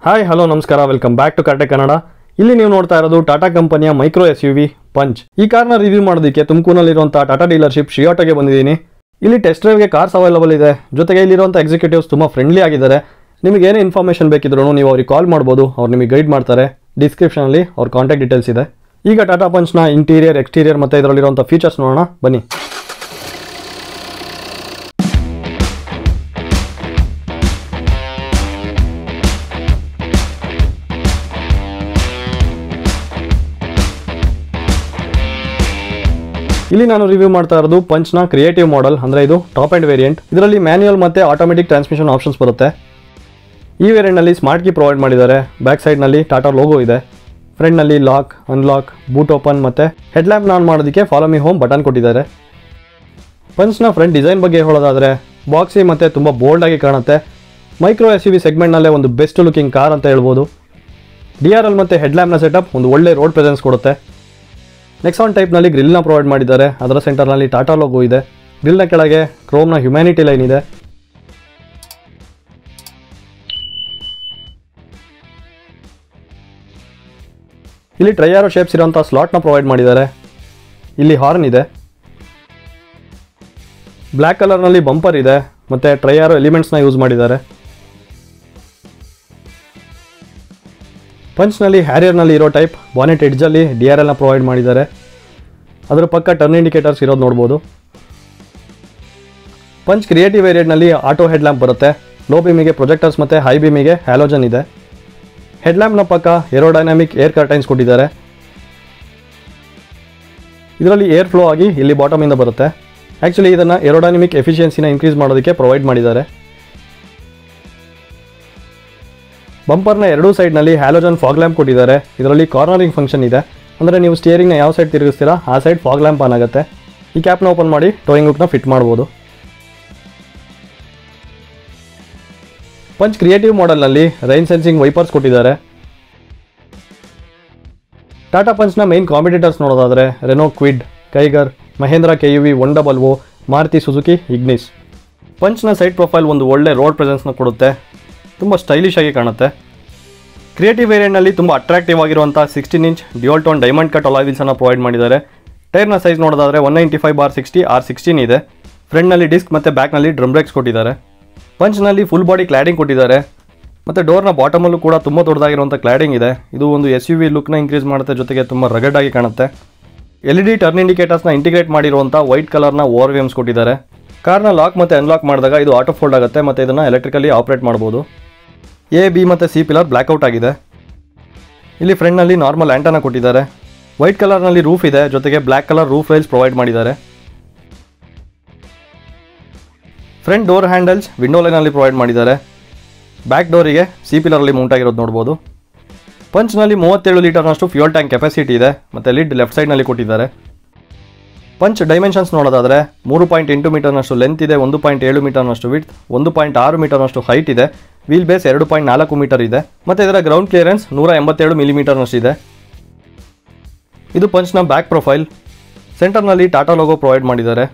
Hi hello ನಮಸ್ಕಾರ welcome back to ಕಾರ್ಟೆ ಕನ್ನಡ ಇಲ್ಲಿ ನೀವು ನೋಡ್ತಾ ಇರೋದು ಟಾಟಾ ಕಂಪನಿಯ micro S U V punch ಈ ಕಾರ್ನ ರಿವ್ಯೂ ಮಾಡೋದಕ್ಕೆ ತುಮಕೂರಿನಲ್ಲಿರುವಂಥ ಟಾಟಾ ಡೀಲರ್ಶಿಪ್ ಶಿಯೋಟೋಗೆ ಬಂದಿದ್ದೀನಿ ಇಲ್ಲಿ ಟೆಸ್ಟ್ ಡ್ರೈವ್ಗೆ ಕಾರ್ಸ್ ಅವೈಲಬಲ್ ಇದೆ ಜೊತೆಗೆ ಇಲ್ಲಿರುವಂಥ ಎಕ್ಸಿಕ್ಯೂಟಿವ್ಸ್ ತುಂಬ ಫ್ರೆಂಡ್ಲಿ ಆಗಿದ್ದಾರೆ ನಿಮಗೆ ಏನೇ ಇನ್ಫಾರ್ಮೇಷನ್ ಬೇಕಿದ್ರು ನೀವು ಅವ್ರಿಗೆ ಕಾಲ್ ಮಾಡ್ಬೋದು ಅವ್ರು ನಿಮಗೆ ಗೈಡ್ ಮಾಡ್ತಾರೆ ಡಿಸ್ಕ್ರಿಪ್ಷನಲ್ಲಿ ಅವ್ರ ಕಾಂಟ್ಯಾಕ್ಟ್ ಡೀಟೇಲ್ಸ್ ಇದೆ ಈಗ ಟಾಟಾ ಪಂಚ್ನ ಇಂಟೀರಿಯರ್ ಎಕ್ಸ್ಟೀರಿಯರ್ ಮತ್ತು ಇದರಲ್ಲಿರುವಂಥ ಫೀಚರ್ಸ್ ನೋಡೋಣ ಬನ್ನಿ ಇಲ್ಲಿ ನಾನು ರಿವ್ಯೂ ಮಾಡ್ತಾ ಇರೋದು ಪಂಚ್ನ ಕ್ರಿಯೇಟಿವ್ ಮಾಡೆಲ್ ಅಂದರೆ ಇದು ಟಾಪ್ ಆ್ಯಂಡ್ ವೇರಿಯಂಟ್ ಇದರಲ್ಲಿ ಮ್ಯಾನ್ಯುಯಲ್ ಮತ್ತು ಆಟೋಮೆಟಿಕ್ ಟ್ರಾನ್ಸ್ಮಿಷನ್ ಆಪ್ಷನ್ಸ್ ಬರುತ್ತೆ ಈ ವೇರಿಯಂಟ್ನಲ್ಲಿ ಸ್ಮಾರ್ಟ್ ಕೀ ಪ್ರೊವೈಡ್ ಮಾಡಿದ್ದಾರೆ ಬ್ಯಾಕ್ ಸೈಡ್ನಲ್ಲಿ ಟಾಟಾ ಲೋಗೋ ಇದೆ ಫ್ರಂಟ್ನಲ್ಲಿ ಲಾಕ್ ಅನ್ಲಾಕ್ ಬೂಟ್ ಓಪನ್ ಮತ್ತು ಹೆಡ್ಲ್ಯಾಂಪ್ ಆನ್ ಮಾಡೋದಕ್ಕೆ ಫಾಲೋ ಮಿ ಹೋಮ್ ಬಟನ್ ಕೊಟ್ಟಿದ್ದಾರೆ ಪಂಚ್ನ ಫ್ರಂಟ್ ಡಿಸೈನ್ ಬಗ್ಗೆ ಹೇಳೋದಾದರೆ ಬಾಕ್ಸಿ ಮತ್ತು ತುಂಬ ಬೋಲ್ಡಾಗಿ ಕಾಣುತ್ತೆ ಮೈಕ್ರೋ ಎಸ್ ಯು ವಿ ಸೆಗ್ಮೆಂಟ್ನಲ್ಲೇ ಒಂದು ಬೆಸ್ಟ್ ಲುಕಿಂಗ್ ಕಾರ್ ಅಂತ ಹೇಳ್ಬೋದು ಡಿ ಆರ್ ಎಲ್ ಮತ್ತು ಹೆಡ್ಲ್ಯಾಂಪ್ನ ಸೆಟಪ್ ಒಂದು ಒಳ್ಳೆ ರೋಡ್ ಪ್ರೆಸೆನ್ಸ್ ಕೊಡುತ್ತೆ ನೆಕ್ಸಾನ್ ಟೈಪ್ನಲ್ಲಿ ಗ್ರಿಲ್ನ ಪ್ರೊವೈಡ್ ಮಾಡಿದ್ದಾರೆ ಅದರ ಸೆಂಟರ್ನಲ್ಲಿ ಟಾಟಾ ಲೋಗೋ ಇದೆ ಗ್ರಿಲ್ನ ಕೆಳಗೆ ಕ್ರೋಮ್ನ ಹ್ಯುಮ್ಯಾನಿಟಿ ಲೈನ್ ಇದೆ ಇಲ್ಲಿ ಟ್ರೈಯಾರೋ ಶೇಪ್ಸ್ ಇರೋಂಥ ಸ್ಲಾಟ್ನ ಪ್ರೊವೈಡ್ ಮಾಡಿದ್ದಾರೆ ಇಲ್ಲಿ ಹಾರ್ನ್ ಇದೆ ಬ್ಲ್ಯಾಕ್ ಕಲರ್ನಲ್ಲಿ ಬಂಪರ್ ಇದೆ ಮತ್ತು ಟ್ರೈಯಾರೋ ಎಲಿಮೆಂಟ್ಸ್ನ ಯೂಸ್ ಮಾಡಿದ್ದಾರೆ ಪಂಚ್ನಲ್ಲಿ ಹ್ಯಾರಿಯರ್ನಲ್ಲಿ ಇರೋ ಟೈಪ್ ಬಾನೆಟ್ ಎಡ್ಜಲ್ಲಿ ಡಿ ಆರ್ ಎಲ್ನ ಪ್ರೊವೈಡ್ ಮಾಡಿದ್ದಾರೆ ಅದರ ಪಕ್ಕ ಟರ್ನ್ ಇಂಡಿಕೇಟರ್ಸ್ ಇರೋದು ನೋಡ್ಬೋದು ಪಂಚ್ ಕ್ರಿಯೇಟಿವ್ ವೇರಿಯಂಟ್ನಲ್ಲಿ ಆಟೋ ಹೆಡ್ಲ್ಯಾಂಪ್ ಬರುತ್ತೆ ಲೋ ಬೀಮಿಗೆ ಪ್ರೊಜೆಕ್ಟರ್ಸ್ ಮತ್ತು ಹೈ ಬೀಮಿಗೆ ಹ್ಯಾಲೋಜನ್ ಇದೆ ಹೆಡ್ಲ್ಯಾಂಪ್ನ ಪಕ್ಕ ಏರೋಡೈನಾಮಿಕ್ ಏರ್ ಕರ್ಟೈನ್ಸ್ ಕೊಟ್ಟಿದ್ದಾರೆ ಇದರಲ್ಲಿ ಏರ್ ಫ್ಲೋ ಆಗಿ ಇಲ್ಲಿ ಬಾಟಮಿಂದ ಬರುತ್ತೆ ಆ್ಯಕ್ಚುಲಿ ಇದನ್ನು ಏರೋಡೈನಮಿಕ್ ಎಫಿಷಿಯನ್ಸಿನ ಇನ್ಕ್ರೀಸ್ ಮಾಡೋದಕ್ಕೆ ಪ್ರೊವೈಡ್ ಮಾಡಿದ್ದಾರೆ ಬಂಪರ್ನ ಎರಡೂ ಸೈಡ್ನಲ್ಲಿ ಹ್ಯಾಲೋಜನ್ ಫಾಗ್ ಲ್ಯಾಂಪ್ ಕೊಟ್ಟಿದ್ದಾರೆ ಇದರಲ್ಲಿ ಕಾರ್ನರಿಂಗ್ ಫಂಕ್ಷನ್ ಇದೆ ಅಂದರೆ ನೀವು ಸ್ಟಿಯರಿಂಗ್ನ ಯಾವ ಸೈಡ್ ತಿರುಗಿಸ್ತೀರಾ ಆ ಸೈಡ್ ಫಾಗ್ ಲ್ಯಾಂಪ್ ಆನ್ ಆಗುತ್ತೆ ಈ ಕ್ಯಾಪ್ನ ಓಪನ್ ಮಾಡಿ ಟೋಯಿಂಗ್ ಹುಕ್ನ ಫಿಟ್ ಮಾಡ್ಬೋದು ಪಂಚ್ ಕ್ರಿಯೇಟಿವ್ ಮಾಡೆಲ್ನಲ್ಲಿ ರೈನ್ ಸೆನ್ಸಿಂಗ್ ವೈಪರ್ಸ್ ಕೊಟ್ಟಿದ್ದಾರೆ ಟಾಟಾ ಪಂಚ್ನ ಮೈನ್ ಕಾಂಪಿಟೇಟರ್ಸ್ ನೋಡೋದಾದರೆ Renault Kwid Kiger Mahindra K U V one double O Maruti Suzuki Ignis ಪಂಚ್ನ ಸೈಡ್ ಪ್ರೊಫೈಲ್ ಒಂದು ಒಳ್ಳೆ ರೋಡ್ ಪ್ರೆಸೆನ್ಸ್ನ ಕೊಡುತ್ತೆ ತುಂಬ ಸ್ಟೈಲಿಶ್ ಆಗಿ ಕಾಣುತ್ತೆ ಕ್ರಿಯೇಟಿವ್ ವೇರಿಯಂಟ್ನಲ್ಲಿ ತುಂಬ ಅಟ್ರಾಕ್ಟಿವ್ ಆಗಿರುವಂಥ sixteen inch dual tone diamond cut ಅಲಾವಿಲ್ಸನ್ನು ಪ್ರೊವೈಡ್ ಮಾಡಿದ್ದಾರೆ ಟೈರ್ನ ಸೈಜ್ ನೋಡೋದಾದರೆ one ninety five bar sixty R sixteen ಇದೆ ಫ್ರಂಟ್ನಲ್ಲಿ ಡಿಸ್ಕ್ ಮತ್ತು ಬ್ಯಾಕ್ನಲ್ಲಿ ಡ್ರಮ್ ಬ್ರೇಕ್ಸ್ ಕೊಟ್ಟಿದ್ದಾರೆ ಪಂಚ್ನಲ್ಲಿ ಫುಲ್ ಬಾಡಿ ಕ್ಲಾಡಿಂಗ್ ಕೊಟ್ಟಿದ್ದಾರೆ ಮತ್ತು ಡೋರ್ನ ಬಾಟಮಲ್ಲೂ ಕೂಡ ತುಂಬ ದೊಡ್ಡದಾಗಿರುವಂಥ ಕ್ಲಾಡಿಂಗ್ ಇದೆ ಇದು ಒಂದು ಎಸ್ ಯು ವಿ ಲುಕ್ನ ಇನ್ಕ್ರೀಸ್ ಮಾಡುತ್ತೆ ಜೊತೆಗೆ ತುಂಬ ರಗಡ್ ಆಗಿ ಕಾಣುತ್ತೆ ಎಲ್ ಇ ಡಿ ಟರ್ನ್ ಇಂಡಿಕೇಟರ್ಸ್ನ ಇಂಟಿಗ್ರೇಟ್ ಮಾಡಿರುವಂಥ ವೈಟ್ ಕಲರ್ನ ಓವರ್ ವೇಮ್ಸ್ ಕೊಟ್ಟಿದ್ದಾರೆ ಕಾರ್ನ ಲಾಕ್ ಮತ್ತು ಅನ್ಲಾಕ್ ಮಾಡಿದಾಗ ಇದು ಆಟೋ ಫೋಲ್ಡ್ ಆಗುತ್ತೆ ಮತ್ತು ಇದನ್ನು ಎಲೆಕ್ಟ್ರಿಕಲಿ ಆಪ್ರೇಟ್ ಮಾಡ್ಬೋದು ಎ ಬಿ ಮತ್ತು ಸಿ ಪಿಲರ್ ಬ್ಲ್ಯಾಕ್ಔಟ್ ಆಗಿದೆ ಇಲ್ಲಿ ಫ್ರಂಟ್ನಲ್ಲಿ ನಾರ್ಮಲ್ ಆ್ಯಂಟನ ಕೊಟ್ಟಿದ್ದಾರೆ ವೈಟ್ ಕಲರ್ನಲ್ಲಿ ರೂಫ್ ಇದೆ ಜೊತೆಗೆ black colour roof rails provide ಮಾಡಿದ್ದಾರೆ ಫ್ರಂಟ್ ಡೋರ್ ಹ್ಯಾಂಡಲ್ಸ್ ವಿಂಡೋ ಲೈನಲ್ಲಿ ಪ್ರೊವೈಡ್ ಮಾಡಿದ್ದಾರೆ ಬ್ಯಾಕ್ ಡೋರಿಗೆ ಸಿ ಪಿಲರಲ್ಲಿ ಮೌಂಟ್ ಆಗಿರೋದು ನೋಡ್ಬೋದು ಪಂಚ್ನಲ್ಲಿ ಮೂವತ್ತೇಳು ಲೀಟರ್ನಷ್ಟು ಫ್ಯೂಯಲ್ ಟ್ಯಾಂಕ್ ಕೆಪಾಸಿಟಿ ಇದೆ ಮತ್ತು ಲಿಡ್ ಲೆಫ್ಟ್ ಸೈಡ್ನಲ್ಲಿ ಕೊಟ್ಟಿದ್ದಾರೆ ಪಂಚ್ ಡೈಮೆನ್ಷನ್ಸ್ ನೋಡೋದಾದರೆ ಮೂರು ಪಾಯಿಂಟ್ ಎಂಟು ಮೀಟರ್ನಷ್ಟು ಲೆಂತ್ ಇದೆ ಒಂದು ಪಾಯಿಂಟ್ ಏಳು ಮೀಟರ್ನಷ್ಟು ವಿಡ್ತ್ ಒಂದು ಪಾಯಿಂಟ್ ಆರು ಮೀಟರ್ನಷ್ಟು ಹೈಟ್ ಇದೆ ವೀಲ್ ಬೇಸ್ ಎರಡು ಪಾಯಿಂಟ್ ನಾಲ್ಕು ಮೀಟರ್ ಇದೆ ಮತ್ತು ಇದರ ಗ್ರೌಂಡ್ ಕ್ಲಿಯರೆನ್ಸ್ ನೂರ ಎಂಬತ್ತೇಳು ಮಿಲಿಮೀಟರ್ನಷ್ಟು ಇದೆ ಇದು ಪಂಚ್ನ ಬ್ಯಾಕ್ ಪ್ರೊಫೈಲ್ ಸೆಂಟರ್ನಲ್ಲಿ ಟಾಟಾ ಲೋಗೋ ಪ್ರೊವೈಡ್ ಮಾಡಿದ್ದಾರೆ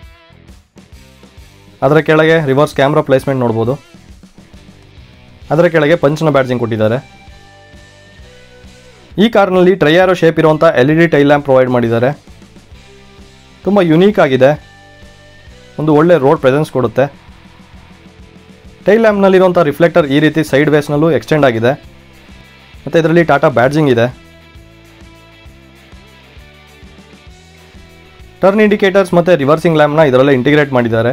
ಅದರ ಕೆಳಗೆ ರಿವರ್ಸ್ ಕ್ಯಾಮ್ರಾ ಪ್ಲೇಸ್ಮೆಂಟ್ ನೋಡ್ಬೋದು ಅದರ ಕೆಳಗೆ ಪಂಚ್ನ ಬ್ಯಾಡ್ಜಿಂಗ್ ಕೊಟ್ಟಿದ್ದಾರೆ ಈ ಕಾರ್ನಲ್ಲಿ ಟ್ರೈಯಾರೋ ಶೇಪ್ ಇರುವಂಥ L E D tail lamp provide ಮಾಡಿದ್ದಾರೆ ತುಂಬ ಯುನೀಕ್ ಆಗಿದೆ ಒಂದು ಒಳ್ಳೆ ರೋಡ್ ಪ್ರೆಸೆನ್ಸ್ ಕೊಡುತ್ತೆ ಟೈಲ್ ಲ್ಯಾಂಪ್ನಲ್ಲಿರುವಂಥ ರಿಫ್ಲೆಕ್ಟರ್ ಈ ರೀತಿ ಸೈಡ್ ವೇಸ್ನಲ್ಲೂ ಎಕ್ಸ್ಟೆಂಡ್ ಆಗಿದೆ ಮತ್ತು ಇದರಲ್ಲಿ ಟಾಟಾ ಬ್ಯಾಡ್ಜಿಂಗ್ ಇದೆ ಟರ್ನ್ ಇಂಡಿಕೇಟರ್ಸ್ ಮತ್ತು ರಿವರ್ಸಿಂಗ್ ಲ್ಯಾಂಪ್ನ ಇದರಲ್ಲೇ ಇಂಟಿಗ್ರೇಟ್ ಮಾಡಿದ್ದಾರೆ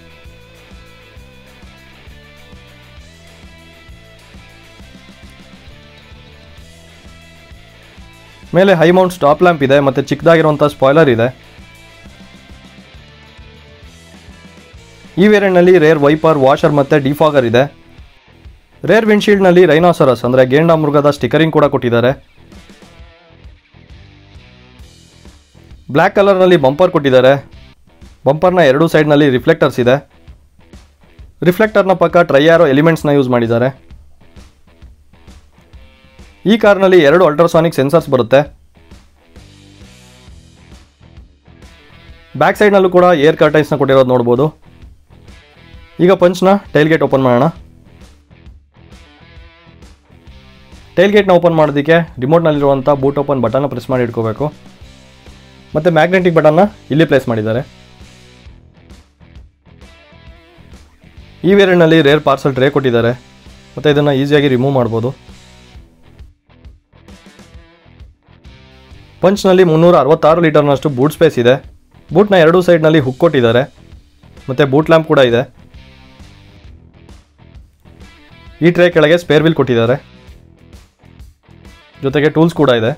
ಮೇಲೆ ಹೈ ಮೌಂಟ್ ಸ್ಟಾಪ್ ಲ್ಯಾಂಪ್ ಇದೆ ಮತ್ತು ಚಿಕ್ಕದಾಗಿರುವಂಥ ಸ್ಪಾಯ್ಲರ್ ಇದೆ ಈ ವೇರಿಯಂಟ್ನಲ್ಲಿ ರೇರ್ ವೈಪರ್ ವಾಷರ್ ಮತ್ತು ಡಿಫಾಗರ್ ಇದೆ ರೇರ್ ವಿಂಡ್ಶೀಲ್ಡ್ನಲ್ಲಿ ರೈನಾಸರಸ್ ಅಂದರೆ ಗೇಂಡಾ ಮೃಗದ ಸ್ಟಿಕರಿಂಗ್ ಕೂಡ ಕೊಟ್ಟಿದ್ದಾರೆ ಬ್ಲ್ಯಾಕ್ ಕಲರ್ನಲ್ಲಿ ಬಂಪರ್ ಕೊಟ್ಟಿದ್ದಾರೆ ಬಂಪರ್ನ ಎರಡೂ ಸೈಡ್ನಲ್ಲಿ ರಿಫ್ಲೆಕ್ಟರ್ಸ್ ಇದೆ ರಿಫ್ಲೆಕ್ಟರ್ನ ಪಕ್ಕ ಟ್ರೈಯಾರೋ ಎಲಿಮೆಂಟ್ಸ್ನ ಯೂಸ್ ಮಾಡಿದ್ದಾರೆ ಈ ಕಾರ್ನಲ್ಲಿ ಎರಡು ಅಲ್ಟ್ರಾಸಾನಿಕ್ ಸೆನ್ಸರ್ಸ್ ಬರುತ್ತೆ ಬ್ಯಾಕ್ ಸೈಡ್ನಲ್ಲೂ ಕೂಡ ಏರ್ ಕರ್ಟೈನ್ಸ್ನ ಕೊಟ್ಟಿರೋದು ನೋಡ್ಬೋದು ಈಗ ಪಂಚ್ನ ಟೈಲ್ ಗೇಟ್ ಓಪನ್ ಮಾಡೋಣ ಟೈಲ್ ಗೇಟ್ನ ಓಪನ್ ಮಾಡೋದಕ್ಕೆ ರಿಮೋಟ್ನಲ್ಲಿರುವಂಥ ಬೂಟ್ ಓಪನ್ ಬಟನ್ನ ಪ್ರೆಸ್ ಮಾಡಿ ಇಟ್ಕೋಬೇಕು ಮತ್ತು ಮ್ಯಾಗ್ನೆಟಿಕ್ ಬಟನ್ನ ಇಲ್ಲಿ ಪ್ಲೇಸ್ ಮಾಡಿದ್ದಾರೆ ಈ ವೇರಿಯಂಟ್ನಲ್ಲಿ ರೇರ್ ಪಾರ್ಸಲ್ ಟ್ರೇ ಕೊಟ್ಟಿದ್ದಾರೆ ಮತ್ತು ಇದನ್ನು ಈಸಿಯಾಗಿ ರಿಮೂವ್ ಮಾಡ್ಬೋದು ಪಂಚ್ನಲ್ಲಿ ಮುನ್ನೂರ ಅರವತ್ತಾರು ಲೀಟರ್ನಷ್ಟು ಬೂಟ್ ಸ್ಪೇಸ್ ಇದೆ ಬೂಟ್ನ ಎರಡೂ ಸೈಡ್ನಲ್ಲಿ ಹುಕ್ ಕೊಟ್ಟಿದ್ದಾರೆ ಮತ್ತು ಬೂಟ್ ಲ್ಯಾಂಪ್ ಕೂಡ ಇದೆ ಈ ಟ್ರೇ ಕೆಳಗೆ ಸ್ಪೇರ್ ವೀಲ್ ಕೊಟ್ಟಿದ್ದಾರೆ ಜೊತೆಗೆ ಟೂಲ್ಸ್ ಕೂಡ ಇದೆ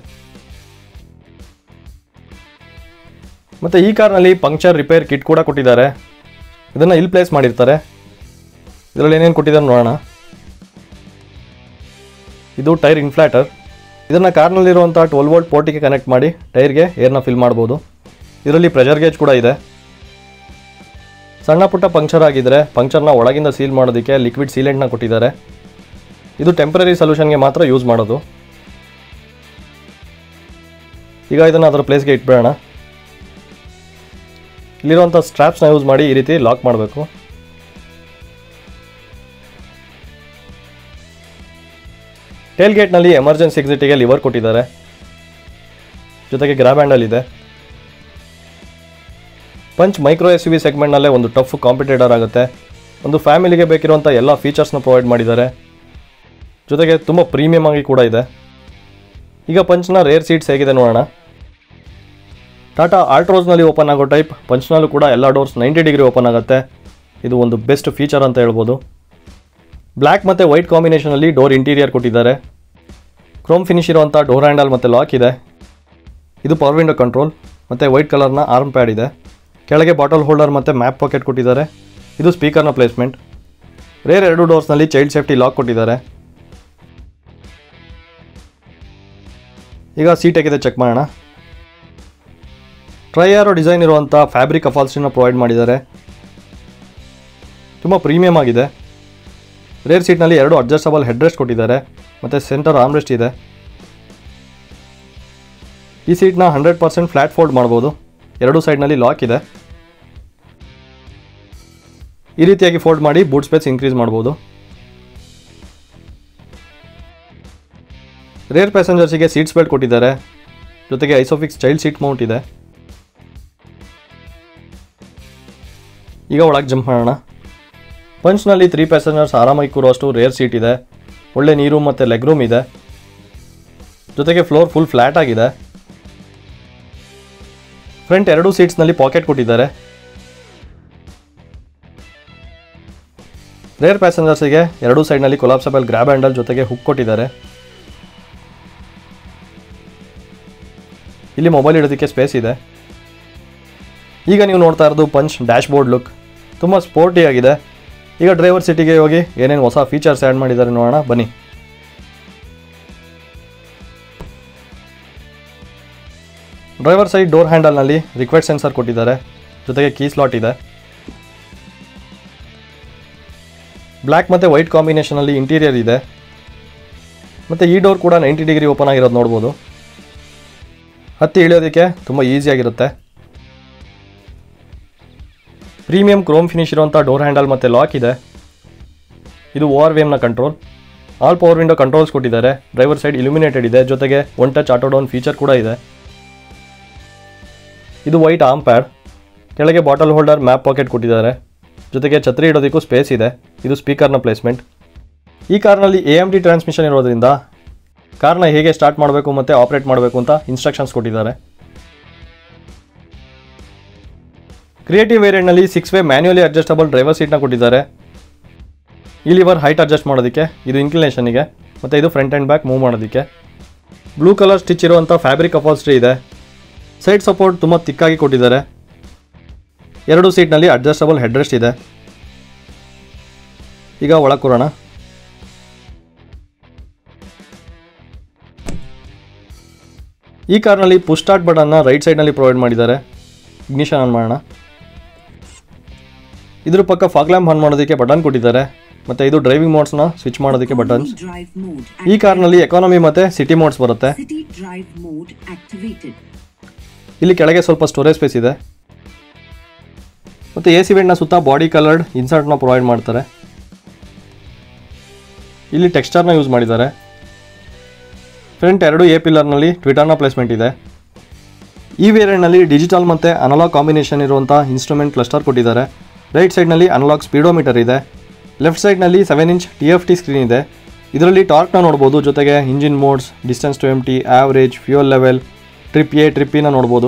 ಮತ್ತು ಈ ಕಾರ್ನಲ್ಲಿ ಪಂಕ್ಚರ್ ರಿಪೇರ್ ಕಿಟ್ ಕೂಡ ಕೊಟ್ಟಿದ್ದಾರೆ ಇದನ್ನು ಇಲ್ಲಿ ಪ್ಲೇಸ್ ಮಾಡಿರ್ತಾರೆ ಇದರಲ್ಲಿ ಏನೇನು ಕೊಟ್ಟಿದ್ದಾರೆ ನೋಡೋಣ ಇದು ಟೈರ್ ಇನ್ಫ್ಲಾಟರ್ ಇದನ್ನು ಕಾರ್ನಲ್ಲಿರುವಂಥ ಟ್ವೆಲ್ ವೋಲ್ಟ್ ಪೋರ್ಟಿಗೆ ಕನೆಕ್ಟ್ ಮಾಡಿ ಟೈರ್ಗೆ ಏರ್ನ ಫಿಲ್ ಮಾಡ್ಬೋದು ಇದರಲ್ಲಿ ಪ್ರೆಷರ್ ಗೇಜ್ ಕೂಡ ಇದೆ ಸಣ್ಣ ಪುಟ್ಟ ಪಂಕ್ಚರ್ ಆಗಿದ್ದರೆ ಪಂಕ್ಚರ್ನ ಒಳಗಿಂದ ಸೀಲ್ ಮಾಡೋದಕ್ಕೆ ಲಿಕ್ವಿಡ್ ಸೀಲೆಂಟ್ನ ಕೊಟ್ಟಿದ್ದಾರೆ ಇದು ಟೆಂಪ್ರರಿ ಸೊಲ್ಯೂಷನ್ಗೆ ಮಾತ್ರ ಯೂಸ್ ಮಾಡೋದು ಈಗ ಇದನ್ನು ಅದರ ಪ್ಲೇಸ್ಗೆ ಇಟ್ಬಿಡೋಣ ಇಲ್ಲಿರುವಂಥ ಸ್ಟ್ರಾಪ್ಸ್ನ ಯೂಸ್ ಮಾಡಿ ಈ ರೀತಿ ಲಾಕ್ ಮಾಡಬೇಕು ಟೇಲ್ ಗೇಟ್ನಲ್ಲಿ ಎಮರ್ಜೆನ್ಸಿ ಎಕ್ಸಿಟಿಗೆ ಲಿವರ್ ಕೊಟ್ಟಿದ್ದಾರೆ ಜೊತೆಗೆ ಗ್ರಾಬ್ ಹ್ಯಾಂಡಲ್ ಇದೆ Punch micro S U V ಸೆಗ್ಮೆಂಟ್ನಲ್ಲೇ ಒಂದು ಟಫ್ ಕಾಂಪಿಟೇಟರ್ ಆಗುತ್ತೆ ಒಂದು ಫ್ಯಾಮಿಲಿಗೆ ಬೇಕಿರುವಂಥ ಎಲ್ಲ ಫೀಚರ್ಸ್ನ ಪ್ರೊವೈಡ್ ಮಾಡಿದ್ದಾರೆ ಜೊತೆಗೆ ತುಂಬ ಪ್ರೀಮಿಯಮ್ ಆಗಿ ಕೂಡ ಇದೆ ಈಗ ಪಂಚ್ನ ರೇರ್ ಸೀಟ್ಸ್ ಹೇಗಿದೆ ನೋಡೋಣ ಟಾಟಾ ಆಲ್ಟ್ರೋಸ್ನಲ್ಲಿ ಓಪನ್ ಆಗೋ ಟೈಪ್ ಪಂಚ್ನಲ್ಲೂ ಕೂಡ ಎಲ್ಲ ಡೋರ್ಸ್ ನೈಂಟಿ ಡಿಗ್ರಿ ಓಪನ್ ಆಗುತ್ತೆ ಇದು ಒಂದು ಬೆಸ್ಟ್ ಫೀಚರ್ ಅಂತ ಹೇಳ್ಬೋದು ಬ್ಲ್ಯಾಕ್ ಮತ್ತು ವೈಟ್ ಕಾಂಬಿನೇಷನಲ್ಲಿ ಡೋರ್ ಇಂಟೀರಿಯರ್ ಕೊಟ್ಟಿದ್ದಾರೆ ಕ್ರೋಮ್ ಫಿನಿಶ್ ಇರುವಂಥ ಡೋರ್ ಹ್ಯಾಂಡಲ್ ಮತ್ತು ಲಾಕ್ ಇದೆ ಇದು ಪವರ್ ವಿಂಡೋ ಕಂಟ್ರೋಲ್ ಮತ್ತು ವೈಟ್ ಕಲರ್ನ ಆರ್ಮ್ ಪ್ಯಾಡ್ ಇದೆ ಕೆಳಗೆ ಬಾಟಲ್ ಹೋಲ್ಡರ್ ಮತ್ತು ಮ್ಯಾಪ್ ಪಾಕೆಟ್ ಕೊಟ್ಟಿದ್ದಾರೆ ಇದು ಸ್ಪೀಕರ್ನ ಪ್ಲೇಸ್ಮೆಂಟ್ ರೇರ್ ಎರಡು ಡೋರ್ಸ್ನಲ್ಲಿ ಚೈಲ್ಡ್ ಸೇಫ್ಟಿ ಲಾಕ್ ಕೊಟ್ಟಿದ್ದಾರೆ ಈಗ ಸೀಟ್ ಹೇಗಿದೆ ಚೆಕ್ ಮಾಡೋಣ ಟ್ರೈಯಾರೋ ಡಿಸೈನ್ ಇರುವಂಥ ಫ್ಯಾಬ್ರಿಕ್ ಅಫಾಲ್ಸ್ಟಿನ ಪ್ರೊವೈಡ್ ಮಾಡಿದ್ದಾರೆ ತುಂಬ ಪ್ರೀಮಿಯಮ್ ಆಗಿದೆ ರೇರ್ ಸೀಟ್ನಲ್ಲಿ ಎರಡು ಅಡ್ಜಸ್ಟಬಲ್ ಹೆಡ್ ರೆಸ್ಟ್ ಕೊಟ್ಟಿದ್ದಾರೆ ಮತ್ತು ಸೆಂಟರ್ ಆರ್ಮ್ರೆಸ್ಟ್ ಇದೆ ಈ ಸೀಟ್ನ ಹಂಡ್ರೆಡ್ ಪರ್ಸೆಂಟ್ ಫ್ಲ್ಯಾಟ್ ಫೋಲ್ಡ್ ಮಾಡ್ಬೋದು ಎರಡು ಸೈಡ್ನಲ್ಲಿ ಲಾಕ್ ಇದೆ ಈ ರೀತಿಯಾಗಿ ಫೋಲ್ಡ್ ಮಾಡಿ ಬೂಟ್ ಸ್ಪೇಸ್ ಇನ್ಕ್ರೀಸ್ ಮಾಡ್ಬೋದು ರೇರ್ ಪ್ಯಾಸೆಂಜರ್ಸಿಗೆ ಸೀಟ್ಸ್ ಬೆಲ್ಟ್ ಕೊಟ್ಟಿದ್ದಾರೆ ಜೊತೆಗೆ ಐಸೋಫಿಕ್ಸ್ ಚೈಲ್ಡ್ ಸೀಟ್ ಮೌಂಟ್ ಇದೆ ಈಗ ಒಳಗೆ ಜಂಪ್ ಮಾಡೋಣ ಪಂಚ್ನಲ್ಲಿ ತ್ರೀ ಪ್ಯಾಸೆಂಜರ್ಸ್ ಆರಾಮಾಗಿ ಕೂರುವಷ್ಟು ರೇರ್ ಸೀಟ್ ಇದೆ ಒಳ್ಳೆ ನೀರು ಮತ್ತು ಲೆಗ್ ರೂಮ್ ಇದೆ ಜೊತೆಗೆ ಫ್ಲೋರ್ ಫುಲ್ ಫ್ಲ್ಯಾಟ್ ಆಗಿದೆ ಫ್ರಂಟ್ ಎರಡು ಸೀಟ್ಸ್ನಲ್ಲಿ ಪಾಕೆಟ್ ಕೊಟ್ಟಿದ್ದಾರೆ ರೇರ್ ಪ್ಯಾಸೆಂಜರ್ಸಿಗೆ ಎರಡೂ ಸೈಡ್ನಲ್ಲಿ ಕೊಲಾಪ್ಸಬಲ್ ಗ್ರ್ಯಾಬ್ ಹ್ಯಾಂಡಲ್ ಜೊತೆಗೆ ಹುಕ್ ಕೊಟ್ಟಿದ್ದಾರೆ ಇಲ್ಲಿ ಮೊಬೈಲ್ ಇಡೋದಕ್ಕೆ ಸ್ಪೇಸ್ ಇದೆ ಈಗ ನೀವು ನೋಡ್ತಾ ಇರೋದು ಪಂಚ್ ಡ್ಯಾಶ್ ಬೋರ್ಡ್ ಲುಕ್ ತುಂಬ ಸ್ಪೋರ್ಟಿ ಆಗಿದೆ ಈಗ ಡ್ರೈವರ್ ಸಿಟಿಗೆ ಹೋಗಿ ಏನೇನು ಹೊಸ ಫೀಚರ್ಸ್ ಆ್ಯಡ್ ಮಾಡಿದ್ದಾರೆ ನೋಡೋಣ ಬನ್ನಿ ಡ್ರೈವರ್ ಸೈಡ್ ಡೋರ್ ಹ್ಯಾಂಡಲ್ನಲ್ಲಿ ರಿಕ್ವೆಸ್ಟ್ ಸೆನ್ಸರ್ ಕೊಟ್ಟಿದ್ದಾರೆ ಜೊತೆಗೆ ಕೀ ಸ್ಲಾಟ್ ಇದೆ ಬ್ಲ್ಯಾಕ್ ಮತ್ತು ವೈಟ್ ಕಾಂಬಿನೇಷನಲ್ಲಿ ಇಂಟೀರಿಯರ್ ಇದೆ ಮತ್ತು ಈ ಡೋರ್ ಕೂಡ ನೈಂಟಿ ಡಿಗ್ರಿ ಓಪನ್ ಆಗಿರೋದು ನೋಡ್ಬೋದು ಹತ್ತಿ ಇಳಿಯೋದಕ್ಕೆ ತುಂಬ ಈಸಿಯಾಗಿರುತ್ತೆ ಪ್ರೀಮಿಯಂ ಕ್ರೋಮ್ ಫಿನಿಶ್ ಇರುವಂಥ ಡೋರ್ ಹ್ಯಾಂಡಲ್ ಮತ್ತು ಲಾಕ್ ಇದೆ ಇದು ಓ ಆರ್ ವಿ ಎಮ್ನ control all power window controls ಕೊಟ್ಟಿದ್ದಾರೆ ಡ್ರೈವರ್ ಸೈಡ್ ಇಲ್ಯುಮಿನೇಟೆಡ್ ಇದೆ ಜೊತೆಗೆ one touch auto down feature ಕೂಡ ಇದೆ ಇದು ವೈಟ್ ಆರ್ಮ್ ಪ್ಯಾಡ್ ಕೆಳಗೆ ಬಾಟಲ್ ಹೋಲ್ಡರ್ ಮ್ಯಾಪ್ ಪಾಕೆಟ್ ಕೊಟ್ಟಿದ್ದಾರೆ ಜೊತೆಗೆ ಛತ್ರಿ ಇಡೋದಕ್ಕೂ ಸ್ಪೇಸ್ ಇದೆ ಇದು ಸ್ಪೀಕರ್ನ ಪ್ಲೇಸ್ಮೆಂಟ್ ಈ ಕಾರ್ನಲ್ಲಿ ಎ ಎಮ್ ಡಿ ಟ್ರಾನ್ಸ್ಮಿಷನ್ ಇರೋದ್ರಿಂದ ಕಾರ್ನ ಹೇಗೆ ಸ್ಟಾರ್ಟ್ ಮಾಡಬೇಕು ಮತ್ತು ಆಪ್ರೇಟ್ ಮಾಡಬೇಕು ಅಂತ ಇನ್ಸ್ಟ್ರಕ್ಷನ್ಸ್ ಕೊಟ್ಟಿದ್ದಾರೆ ಕ್ರಿಯೇಟಿವ್ ವೇರಿಯಂಟ್ನಲ್ಲಿ six way manually adjustable driver ಸೀಟ್ನ ಕೊಟ್ಟಿದ್ದಾರೆ ಈ ಲಿವರ್ ಹೈಟ್ ಅಡ್ಜಸ್ಟ್ ಮಾಡೋದಕ್ಕೆ ಇದು ಇನ್ಕ್ಲಿನೇಷನಿಗೆ ಮತ್ತು ಇದು ಫ್ರಂಟ್ ಆ್ಯಂಡ್ ಬ್ಯಾಕ್ ಮೂವ್ ಮಾಡೋದಕ್ಕೆ ಬ್ಲೂ ಕಲರ್ ಸ್ಟಿಚ್ ಇರುವಂಥ ಫ್ಯಾಬ್ರಿಕ್ ಅಪಾಲ್ಸ್ಟ್ರಿ ಇದೆ ಸೈಡ್ ಸಪೋರ್ಟ್ ತುಂಬ ತಿಕ್ಕಾಗಿ ಕೊಟ್ಟಿದ್ದಾರೆ ಎರಡು ಸೀಟ್ನಲ್ಲಿ ಅಡ್ಜಸ್ಟಬಲ್ ಹೆಡ್ರೆಸ್ಟ್ ಇದೆ ಈಗ ಒಳಗೆ ಕೂರೋಣ ಈ ಕಾರ್ನಲ್ಲಿ ಪುಷ್ ಸ್ಟಾರ್ಟ್ ಬಟನ್ನ ರೈಟ್ ಸೈಡ್ನಲ್ಲಿ ಪ್ರೊವೈಡ್ ಮಾಡಿದ್ದಾರೆ ಇಗ್ನಿಷನ್ ಆನ್ ಮಾಡೋಣ ಇದ್ರ ಪಕ್ಕ ಫಾಗ್ ಲ್ಯಾಂಪ್ ಆನ್ ಮಾಡೋದಕ್ಕೆ ಬಟನ್ ಕೊಟ್ಟಿದ್ದಾರೆ ಮತ್ತು ಇದು ಡ್ರೈವಿಂಗ್ ಮೋಡ್ಸ್ನ ಸ್ವಿಚ್ ಮಾಡೋದಕ್ಕೆ ಬಟನ್ಸ್ drive mode. ಈ ಕಾರ್ನಲ್ಲಿ ಎಕಾನಮಿ ಮತ್ತು ಸಿಟಿ ಮೋಡ್ಸ್ ಬರುತ್ತೆ City drive mode activated. ಇಲ್ಲಿ ಕೆಳಗೆ ಸ್ವಲ್ಪ ಸ್ಟೋರೇಜ್ ಸ್ಪೇಸ್ ಇದೆ ಮತ್ತು ಎ ಸಿ ವೆಂಟ್ನ ಸುತ್ತ ಬಾಡಿ ಕಲರ್ಡ್ ಇನ್ಸರ್ಟ್ನ ಪ್ರೊವೈಡ್ ಮಾಡ್ತಾರೆ ಇಲ್ಲಿ ಟೆಕ್ಸ್ಚರ್ನ ಯೂಸ್ ಮಾಡಿದ್ದಾರೆ ಫ್ರಂಟ್ ಎರಡು ಎ ಪಿಲ್ಲರ್ನಲ್ಲಿ ಟ್ವಿಟರ್ನ ಪ್ಲೇಸ್ಮೆಂಟ್ ಇದೆ ಈ ವೇರಿಯಂಟ್ನಲ್ಲಿ ಡಿಜಿಟಲ್ ಮತ್ತು ಅನಲಾಗ್ ಕಾಂಬಿನೇಷನ್ ಇರುವಂಥ ಇನ್ಸ್ಟ್ರೂಮೆಂಟ್ ಕ್ಲಸ್ಟರ್ ಕೊಟ್ಟಿದ್ದಾರೆ ರೈಟ್ ಸೈಡ್ನಲ್ಲಿ ಅನಲಾಗ್ ಸ್ಪೀಡೋಮೀಟರ್ ಇದೆ ಲೆಫ್ಟ್ ಸೈಡ್ನಲ್ಲಿ seven inch T F T screen ಇದೆ ಇದರಲ್ಲಿ ಟಾರ್ಕ್ನ ನೋಡ್ಬೋದು ಜೊತೆಗೆ engine modes distance to empty average fuel level trip A ಟ್ರಿಪ್ಪಿನ ನೋಡ್ಬೋದು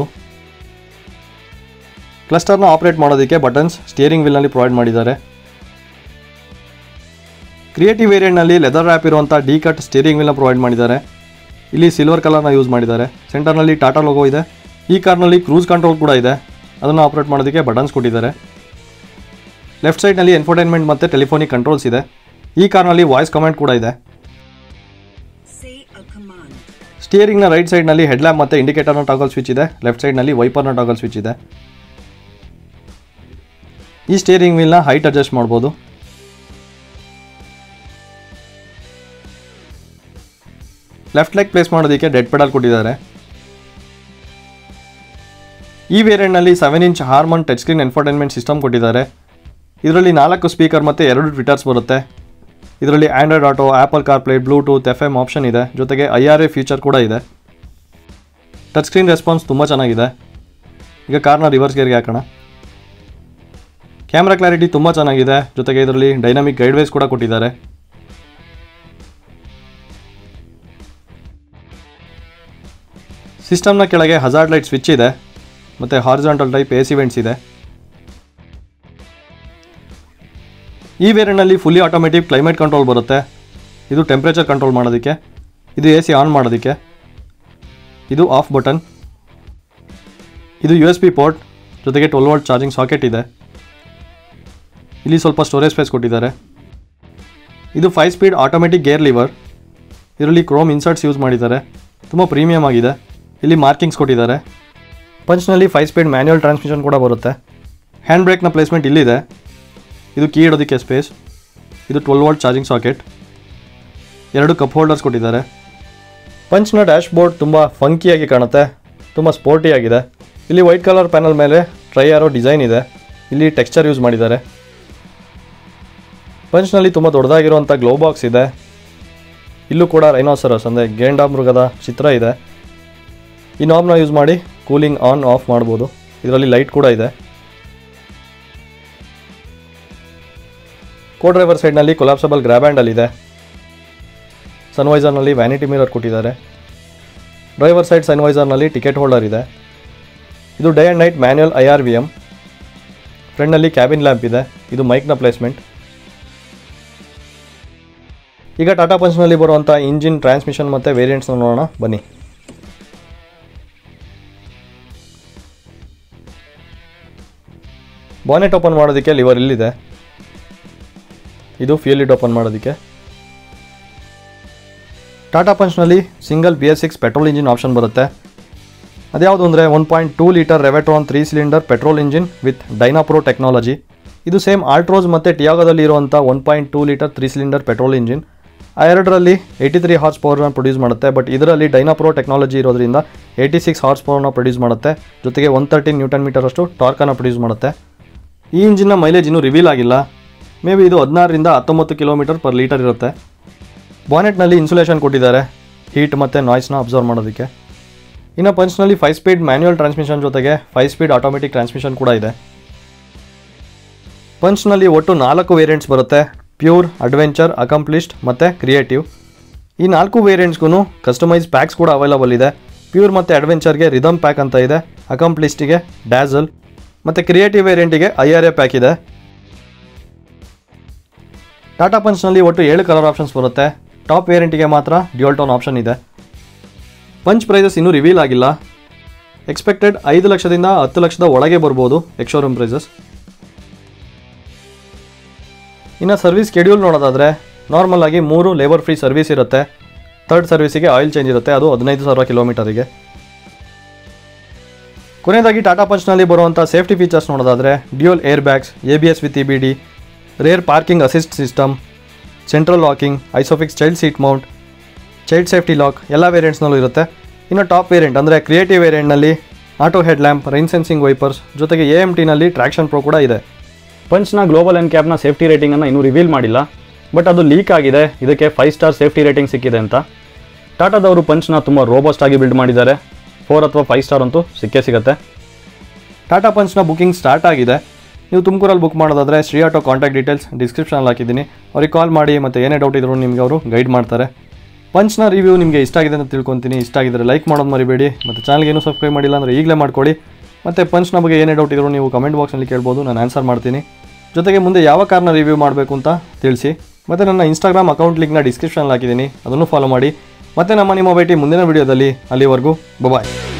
ಕ್ಲಸ್ಟರ್ನ ಆಪರೇಟ್ ಮಾಡೋದಕ್ಕೆ ಬಟನ್ಸ್ ಸ್ಟಿಯರಿಂಗ್ ವೀಲ್ನಲ್ಲಿ ಪ್ರೊವೈಡ್ ಮಾಡಿದ್ದಾರೆ ಕ್ರಿಯೇಟಿವ್ ವೇರಿಯಂಟ್ನಲ್ಲಿ ಲೆದರ್ ರ್ಯಾಪ್ ಇರುವಂಥ ಡಿ ಕಟ್ ಸ್ಟೀರಿಂಗ್ ವೀಲ್ನ ಪ್ರೊವೈಡ್ ಮಾಡಿದ್ದಾರೆ ಇಲ್ಲಿ ಸಿಲ್ವರ್ ಕಲರ್ನ ಯೂಸ್ ಮಾಡಿದ್ದಾರೆ ಸೆಂಟರ್ನಲ್ಲಿ ಟಾಟಾ ಲೋಗೋ ಇದೆ ಈ ಕಾರ್ನಲ್ಲಿ ಕ್ರೂಸ್ ಕಂಟ್ರೋಲ್ ಕೂಡ ಇದೆ ಅದನ್ನು ಆಪರೇಟ್ ಮಾಡೋದಕ್ಕೆ ಬಟನ್ಸ್ ಕೊಟ್ಟಿದ್ದಾರೆ ಲೆಫ್ಟ್ ಸೈಡ್ನಲ್ಲಿ ಎನ್ಫರ್ಟೈನ್ಮೆಂಟ್ ಮತ್ತು ಟೆಲಿಫೋನಿಕ್ ಕಂಟ್ರೋಲ್ಸ್ ಇದೆ ಈ ಕಾರ್ನಲ್ಲಿ ವಾಯ್ಸ್ ಕಮೆಂಟ್ ಕೂಡ ಇದೆ Say a command. ಸ್ಟಿಯರಿಂಗ್ನ ರೈಟ್ ಸೈಡ್ನಲ್ಲಿ ಹೆಡ್ಲ್ಯಾಂಪ್ ಮತ್ತು ಇಂಡಿಕೇಟರ್ನ ಟಾಗಲ್ ಸ್ವಿಚ್ ಇದೆ ಲೆಫ್ಟ್ ಸೈಡ್ನಲ್ಲಿ ವೈಪರ್ನ ಟಾಗಲ್ ಸ್ವಿಚ್ ಇದೆ ಈ ಸ್ಟಿಯರಿಂಗ್ ವೀಲ್ನ ಹೈಟ್ ಅಡ್ಜಸ್ಟ್ ಮಾಡ್ಬೋದು ಲೆಫ್ಟ್ ಲೆಗ್ ಪ್ಲೇಸ್ ಮಾಡೋದಕ್ಕೆ ಡೆಡ್ ಪೆಡಲ್ ಕೊಟ್ಟಿದ್ದಾರೆ ಈ ವೇರಿಯಂಟ್ನಲ್ಲಿ seven inch Harman touch screen infotainment system ಕೊಟ್ಟಿದ್ದಾರೆ ಇದರಲ್ಲಿ ನಾಲ್ಕು ಸ್ಪೀಕರ್ ಮತ್ತು ಎರಡು ಟ್ವಿಟರ್ಸ್ ಬರುತ್ತೆ ಇದರಲ್ಲಿ Android Auto Apple CarPlay Bluetooth F M option ಇದೆ ಜೊತೆಗೆ ಐ ಆರ್ ಎ ಫೀಚರ್ ಕೂಡ ಇದೆ ಟಚ್ ಸ್ಕ್ರೀನ್ ರೆಸ್ಪಾನ್ಸ್ ತುಂಬ ಚೆನ್ನಾಗಿದೆ ಈಗ ಕಾರ್ನ ರಿವರ್ಸ್ ಗೇರ್ಗೆ ಹಾಕೋಣ ಕ್ಯಾಮ್ರಾ ಕ್ಲಾರಿಟಿ ತುಂಬ ಚೆನ್ನಾಗಿದೆ ಜೊತೆಗೆ ಇದರಲ್ಲಿ ಡೈನಾಮಿಕ್ ಗೈಡ್ವೇಸ್ ಕೂಡ ಕೊಟ್ಟಿದ್ದಾರೆ ಸಿಸ್ಟಮ್ನ ಕೆಳಗೆ ಹಜಾರ್ಡ್ ಲೈಟ್ ಸ್ವಿಚ್ ಇದೆ ಮತ್ತು ಹಾರಿಜಾಂಟಲ್ ಟೈಪ್ ಎ ವೆಂಟ್ಸ್ ಇದೆ ಈ ವೇರಿಯಂಟ್ನಲ್ಲಿ ಫುಲ್ಲಿ ಆಟೋಮೆಟಿಕ್ ಕ್ಲೈಮೇಟ್ ಕಂಟ್ರೋಲ್ ಬರುತ್ತೆ ಇದು ಟೆಂಪ್ರೇಚರ್ ಕಂಟ್ರೋಲ್ ಮಾಡೋದಕ್ಕೆ ಇದು ಎ ಸಿ ಆನ್ ಮಾಡೋದಕ್ಕೆ ಇದು ಆಫ್ ಬಟನ್ ಇದು ಯು ಎಸ್ ಪಿ ಪೋರ್ಟ್ ಜೊತೆಗೆ ಟ್ವೆಲ್ ವೋಲ್ಟ್ ಚಾರ್ಜಿಂಗ್ ಸಾಕೆಟ್ ಇದೆ ಇಲ್ಲಿ ಸ್ವಲ್ಪ ಸ್ಟೋರೇಜ್ ಸ್ಪೇಸ್ ಕೊಟ್ಟಿದ್ದಾರೆ ಇದು five speed automatic gear lever ಇದರಲ್ಲಿ ಕ್ರೋಮ್ ಇನ್ಸರ್ಟ್ಸ್ ಯೂಸ್ ಮಾಡಿದ್ದಾರೆ ತುಂಬ ಪ್ರೀಮಿಯಮ್ ಆಗಿದೆ ಇಲ್ಲಿ ಮಾರ್ಕಿಂಗ್ಸ್ ಕೊಟ್ಟಿದ್ದಾರೆ ಪಂಚ್ನಲ್ಲಿ ಫೈವ್ ಸ್ಪೀಡ್ ಮ್ಯಾನ್ಯುವಲ್ ಟ್ರಾನ್ಸ್ಮಿಷನ್ ಕೂಡ ಬರುತ್ತೆ ಹ್ಯಾಂಡ್ ಬ್ರೇಕ್ನ ಪ್ಲೇಸ್ಮೆಂಟ್ ಇಲ್ಲಿದೆ ಇದು ಕೀ ಇಡೋದಕ್ಕೆ ಸ್ಪೇಸ್ ಇದು ಟ್ವೆಲ್ ವೋಲ್ಟ್ ಚಾರ್ಜಿಂಗ್ ಸಾಕೆಟ್ ಎರಡು ಕಪ್ ಹೋಲ್ಡರ್ಸ್ ಕೊಟ್ಟಿದ್ದಾರೆ ಪಂಚ್ನ ಡ್ಯಾಶ್ ಬೋರ್ಡ್ ತುಂಬ ಫಂಕಿಯಾಗಿ ಕಾಣುತ್ತೆ ತುಂಬ ಸ್ಪೋರ್ಟಿ ಆಗಿದೆ ಇಲ್ಲಿ ವೈಟ್ ಕಲರ್ ಪ್ಯಾನಲ್ ಮೇಲೆ ಟ್ರೈ ಆರೋ ಡಿಸೈನ್ ಇದೆ ಇಲ್ಲಿ ಟೆಕ್ಸ್ಚರ್ ಯೂಸ್ ಮಾಡಿದ್ದಾರೆ ಪಂಚ್ನಲ್ಲಿ ತುಂಬ ದೊಡ್ಡದಾಗಿರುವಂಥ ಗ್ಲೋ ಬಾಕ್ಸ್ ಇದೆ ಇಲ್ಲೂ ಕೂಡ ರೈನೋಸರಸ್ ಅಂದರೆ ಗೇಂಡಾಮೃಗದ ಚಿತ್ರ ಇದೆ ಈ ನಾಬ್ನ ಯೂಸ್ ಮಾಡಿ ಕೂಲಿಂಗ್ ಆನ್ ಆಫ್ ಮಾಡ್ಬೋದು ಇದರಲ್ಲಿ ಲೈಟ್ ಕೂಡ ಇದೆ ಕೋ ಡ್ರೈವರ್ ಸೈಡ್ನಲ್ಲಿ ಕೊಲಾಪ್ಸಬಲ್ ಗ್ರ್ಯಾಬ್ ಹ್ಯಾಂಡಲ್ ಇದೆ ಸನ್ವೈಸರ್ನಲ್ಲಿ ವ್ಯಾನಿಟಿ ಮಿರರ್ ಕೊಟ್ಟಿದ್ದಾರೆ ಡ್ರೈವರ್ ಸೈಡ್ ಸನ್ವೈಸರ್ನಲ್ಲಿ ಟಿಕೆಟ್ ಹೋಲ್ಡರ್ ಇದೆ ಇದು day and night manual I R V M ಫ್ರಂಟ್ನಲ್ಲಿ ಕ್ಯಾಬಿನ್ ಲ್ಯಾಂಪ್ ಇದೆ ಇದು ಮೈಕ್ನ ಪ್ಲೇಸ್ಮೆಂಟ್ ಈಗ ಟಾಟಾ ಪಂಚ್ನಲ್ಲಿ ಬರುವಂಥ ಇಂಜಿನ್ ಟ್ರಾನ್ಸ್ಮಿಷನ್ ಮತ್ತು ವೇರಿಯಂಟ್ಸ್ನ ನೋಡೋಣ ಬನ್ನಿ ಬಾನೆಟ್ ಓಪನ್ ಮಾಡೋದಕ್ಕೆ ಲಿವರ್ ಇಲ್ಲಿದೆ ಇದು ಫ್ಯೂಲ್ ಲಿಡ್ ಓಪನ್ ಮಾಡೋದಕ್ಕೆ ಟಾಟಾ ಪಂಚ್ನಲ್ಲಿ single B S six petrol engine option ಬರುತ್ತೆ ಅದ್ಯಾವುದು ಅಂದರೆ one point two litre Revotron three cylinder petrol engine with Dynapro technology ಇದು ಸೇಮ್ ಆಲ್ಟ್ರೋಸ್ ಮತ್ತು ಟಿಯಾಗೋದಲ್ಲಿ ಇರುವಂಥ one point two litre three cylinder petrol engine ಆ ಎರಡರಲ್ಲಿ ಏಯ್ಟಿ ತ್ರೀ ಹಾರ್ಸ್ ಪವರ್ನ ಪ್ರೊಡ್ಯೂಸ್ ಮಾಡುತ್ತೆ ಬಟ್ ಇದರಲ್ಲಿ ಡೈನಾಪ್ರೋ ಟೆಕ್ನಾಲಜಿ ಇರೋದ್ರಿಂದ ಏಯ್ಟಿ ಸಿಕ್ಸ್ ಹಾರ್ಸ್ ಪವರ್ನ ಪ್ರೊಡ್ಯೂಸ್ ಮಾಡುತ್ತೆ ಜೊತೆಗೆ ಒನ್ ತರ್ಟಿ ನ್ಯೂಟನ್ ಮೀಟರ್ ಅಷ್ಟು ಟಾರ್ಕನ್ನು ಪ್ರೊಡ್ಯೂಸ್ ಮಾಡುತ್ತೆ ಈ ಇಂಜಿನ್ನ ಮೈಲೇಜ್ ಇನ್ನೂ ರಿವೀಲ್ ಆಗಿಲ್ಲ ಮೇ ಬಿ ಇದು ಹದಿನಾರರಿಂದ ಹತ್ತೊಂಬತ್ತು ಕಿಲೋಮೀಟರ್ ಪರ್ ಲೀಟರ್ ಇರುತ್ತೆ ಬಾನೆಟ್ನಲ್ಲಿ ಇನ್ಸುಲೇಷನ್ ಕೊಟ್ಟಿದ್ದಾರೆ ಹೀಟ್ ಮತ್ತು ನಾಯ್ಸ್ನ ಅಬ್ಸರ್ವ್ ಮಾಡೋದಕ್ಕೆ ಇನ್ನು ಪಂಚ್ನಲ್ಲಿ ಫೈವ್ ಸ್ಪೀಡ್ ಮ್ಯಾನ್ಯುಯಲ್ ಟ್ರಾನ್ಸ್ಮಿಷನ್ ಜೊತೆಗೆ ಫೈವ್ ಸ್ಪೀಡ್ ಆಟೋಮೆಟಿಕ್ ಟ್ರಾನ್ಸ್ಮಿಷನ್ ಕೂಡ ಇದೆ ಪಂಚ್ನಲ್ಲಿ ಒಟ್ಟು ನಾಲ್ಕು ವೇರಿಯಂಟ್ಸ್ ಬರುತ್ತೆ ಪ್ಯೂರ್ ಅಡ್ವೆಂಚರ್ ಅಕಂಪ್ಲಿಷ್ಡ್ ಮತ್ತು ಕ್ರಿಯೇಟಿವ್ ಈ ನಾಲ್ಕು ವೇರಿಯಂಟ್ಸ್ಗೂ ಕಸ್ಟಮೈಸ್ ಪ್ಯಾಕ್ಸ್ ಕೂಡ ಅವೈಲಬಲ್ ಇದೆ ಪ್ಯೂರ್ ಮತ್ತು ಅಡ್ವೆಂಚರ್ಗೆ ರಿದಮ್ ಪ್ಯಾಕ್ ಅಂತ ಇದೆ ಅಕಂಪ್ಲಿಸ್ಟಿಗೆ ಡ್ಯಾಸಲ್ ಮತ್ತು ಕ್ರಿಯೇಟಿವ್ ವೇರಿಯಂಟಿಗೆ ಐ ಆರ್ ಎ ಪ್ಯಾಕ್ ಇದೆ ಟಾಟಾ ಪಂಚ್ನಲ್ಲಿ ಒಟ್ಟು ಏಳು ಕಲರ್ ಆಪ್ಷನ್ಸ್ ಬರುತ್ತೆ ಟಾಪ್ ವೇರಿಯಂಟಿಗೆ ಮಾತ್ರ ಡ್ಯೂಯಲ್ ಟೋನ್ ಆಪ್ಷನ್ ಇದೆ ಪಂಚ್ ಪ್ರೈಸಸ್ ಇನ್ನೂ ರಿವೀಲ್ ಆಗಿಲ್ಲ ಎಕ್ಸ್ಪೆಕ್ಟೆಡ್ ಐದು ಲಕ್ಷದಿಂದ ಹತ್ತು ಲಕ್ಷದ ಒಳಗೆ ಬರ್ಬೋದು ಎಕ್ಶೋರೂಮ್ ಪ್ರೈಸಸ್ ಇನ್ನು ಸರ್ವಿಸ್ ಶೆಡ್ಯೂಲ್ ನೋಡೋದಾದರೆ ನಾರ್ಮಲ್ ಆಗಿ ಮೂರು ಲೇಬರ್ ಫ್ರೀ ಸರ್ವಿಸ್ ಇರುತ್ತೆ ಥರ್ಡ್ ಸರ್ವಿಸಿಗೆ ಆಯಿಲ್ ಚೇಂಜ್ ಇರುತ್ತೆ ಅದು ಹದಿನೈದು ಸಾವಿರ ಕಿಲೋಮೀಟರಿಗೆ ಕೊನೆಯದಾಗಿ ಟಾಟಾ ಪಂಚ್ನಲ್ಲಿ ಬರುವಂಥ ಸೇಫ್ಟಿ ಫೀಚರ್ಸ್ ನೋಡೋದಾದರೆ dual air bags A B S with E B D rear parking assist system central locking ISOFIX child seat mount child safety lock ಎಲ್ಲ ವೇರಿಯಂಟ್ಸ್ನಲ್ಲೂ ಇರುತ್ತೆ ಇನ್ನು ಟಾಪ್ ವೇರಿಯಂಟ್ ಅಂದರೆ ಕ್ರಿಯೇಟಿವ್ ವೇರಿಯಂಟ್ನಲ್ಲಿ auto head lamp rain sensing wipers ಜೊತೆಗೆ A M ಟಿನಲ್ಲಿ traction pro ಕೂಡ ಇದೆ ಪಂಚ್ನ ಗ್ಲೋಬಲ್ ಎನ್ ಕ್ಯಾಬ್ನ ಸೇಫ್ಟಿ ರೇಟಿಂಗನ್ನು ಇನ್ನೂ ರಿವೀಲ್ ಮಾಡಿಲ್ಲ ಬಟ್ ಅದು ಲೀಕ್ ಆಗಿದೆ ಇದಕ್ಕೆ ಫೈವ್ ಸ್ಟಾರ್ ಸೇಫ್ಟಿ ರೇಟಿಂಗ್ ಸಿಕ್ಕಿದೆ ಅಂತ ಟಾಟಾದವರು ಪಂಚ್ನ ತುಂಬ ರೋಬಸ್ಟ್ ಆಗಿ ಬಿಲ್ಡ್ ಮಾಡಿದ್ದಾರೆ ಫೋರ್ ಅಥವಾ ಫೈವ್ ಸ್ಟಾರ್ ಅಂತೂ ಸಿಕ್ಕೇ ಸಿಗುತ್ತೆ ಟಾಟಾ ಪಂಚ್ನ ಬುಕಿಂಗ್ ಸ್ಟಾರ್ಟ್ ಆಗಿದೆ ನೀವು ತುಮಕೂರಲ್ಲಿ ಬುಕ್ ಮಾಡೋದಾದರೆ ಶ್ರೀ ಆಟೋ ಕಾಂಟ್ಯಾಕ್ಟ್ ಡೀಟೇಲ್ಸ್ ಡಿಸ್ಕ್ರಿಪ್ಷನಲ್ಲಿ ಹಾಕಿದ್ದೀನಿ ಅವ್ರಿಗೆ ಕಾಲ್ ಮಾಡಿ ಮತ್ತು ಏನೇ ಡೌಟ್ ಇದ್ರೂ ನಿಮಗೆ ಅವರು ಗೈಡ್ ಮಾಡ್ತಾರೆ ಪಂಚ್ನ ರಿವ್ಯೂ ನಿಮಗೆ ಇಷ್ಟ ಆಗಿದೆ ಅಂತ ತಿಳ್ಕೊತೀನಿ ಇಷ್ಟ ಆಗಿದ್ರೆ ಲೈಕ್ ಮಾಡೋದು ಮರಿಬೇಡಿ ಮತ್ತು ಚಾನಲ್ಗೆ ಏನೂ ಸಬ್ಸ್ಕ್ರೈಬ್ ಮಾಡಿಲ್ಲ ಅಂದರೆ ಈಗಲೇ ಮಾಡ್ಕೊಳ್ಳಿ ಮತ್ತು ಪಂಚ್ನ ಬಗ್ಗೆ ಏನೇ ಡೌಟ್ ಇದ್ರೂ ನೀವು ಕಮೆಂಟ್ ಬಾಕ್ಸಲ್ಲಿ ಕೇಳ್ಬೋದು ನಾನು ಆನ್ಸರ್ ಮಾಡ್ತೀನಿ ಜೊತೆಗೆ ಮುಂದೆ ಯಾವ ಕಾರ್ನ ರಿವ್ಯೂ ಮಾಡಬೇಕು ಅಂತ ತಿಳಿಸಿ ಮತ್ತು ನನ್ನ ಇನ್ಸ್ಟಾಗ್ರಾಮ್ ಅಕೌಂಟ್ ಲಿಂಕ್ನ ಡಿಸ್ಕ್ರಿಪ್ಷನಲ್ಲಿ ಹಾಕಿದ್ದೀನಿ ಅದನ್ನು ಫಾಲೋ ಮಾಡಿ ಮತ್ತು ನಮ್ಮ ನಿಮ್ಮ ಭೇಟಿ ಮುಂದಿನ ವೀಡಿಯೋದಲ್ಲಿ ಅಲ್ಲಿವರೆಗೂ ಬಾಯ್